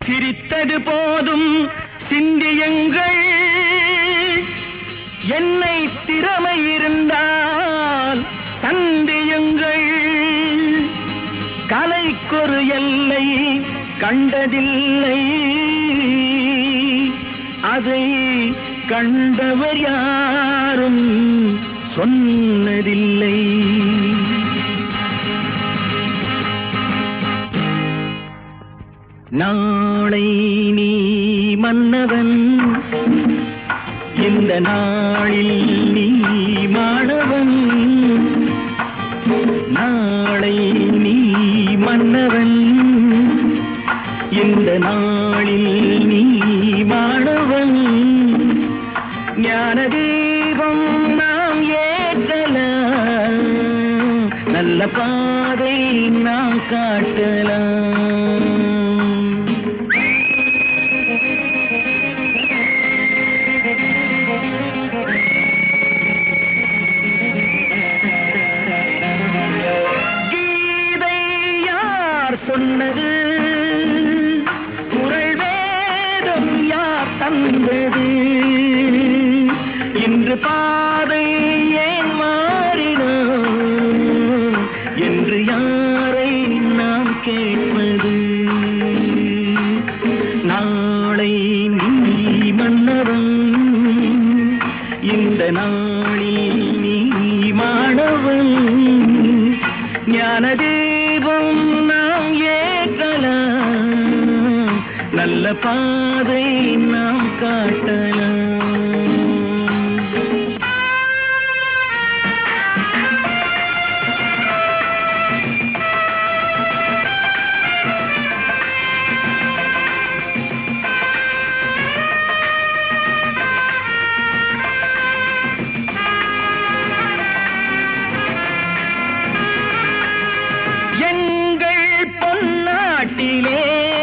சிரித்தது போதும் சிந்தியுங்கள் என்னை திறமை இருந்தால் சந்தியுங்கள் கலைக்கொரு எல்லை கண்டதில்லை அதை கண்டவர் யாரும் சொன்னதில்லை நாளை நீ மன்னவன் இந்த நாளில் நீ மாணவன் நாளை நீ மன்னவன் இந்த நாளில் நீ மாணவன் ஞான தீபம் நாம் ஏற்றலாம் நல்ல பாதை நாம் காட்டலாம் கீதை யார் சொன்னது குரல் வேதம் யார் தந்தது இன்று பாதை ஏன் மாறினோம் என்று யாரை நாம் கேட்பது நாளை நீ மன்னவன் இந்த நாளில் நீ மாணவன் ஞான தீபம் நாம் ஏற்றலாம் நல்ல பாதை நாம் காட்டலாம் எங்கள் பொன்னாட்டிலே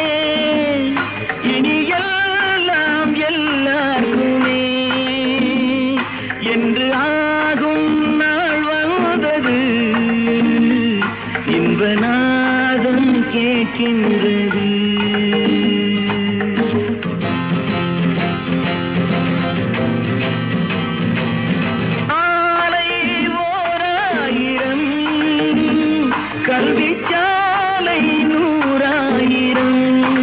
இனி எல்லாம் எல்லாருக்குமே என்று ஆகும் நாள் வந்தது இன்ப நாதம் கேட்கின்றது ஆலை ஓராயிரம் கல்வி சாலை நூறாயிரம்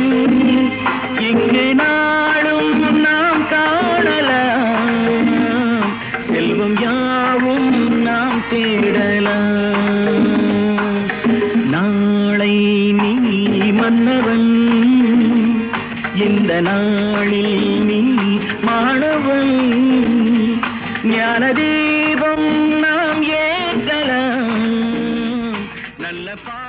இங்கு நாடும் நாம் காணலாம் செல்வம் யாவும் நாம் தேடலாம் நாளை நீ மன்னவன் இந்த நாளில் நீ மாணவன் ஞான தீபம் நாம் ஏற்றலாம் நல்ல பா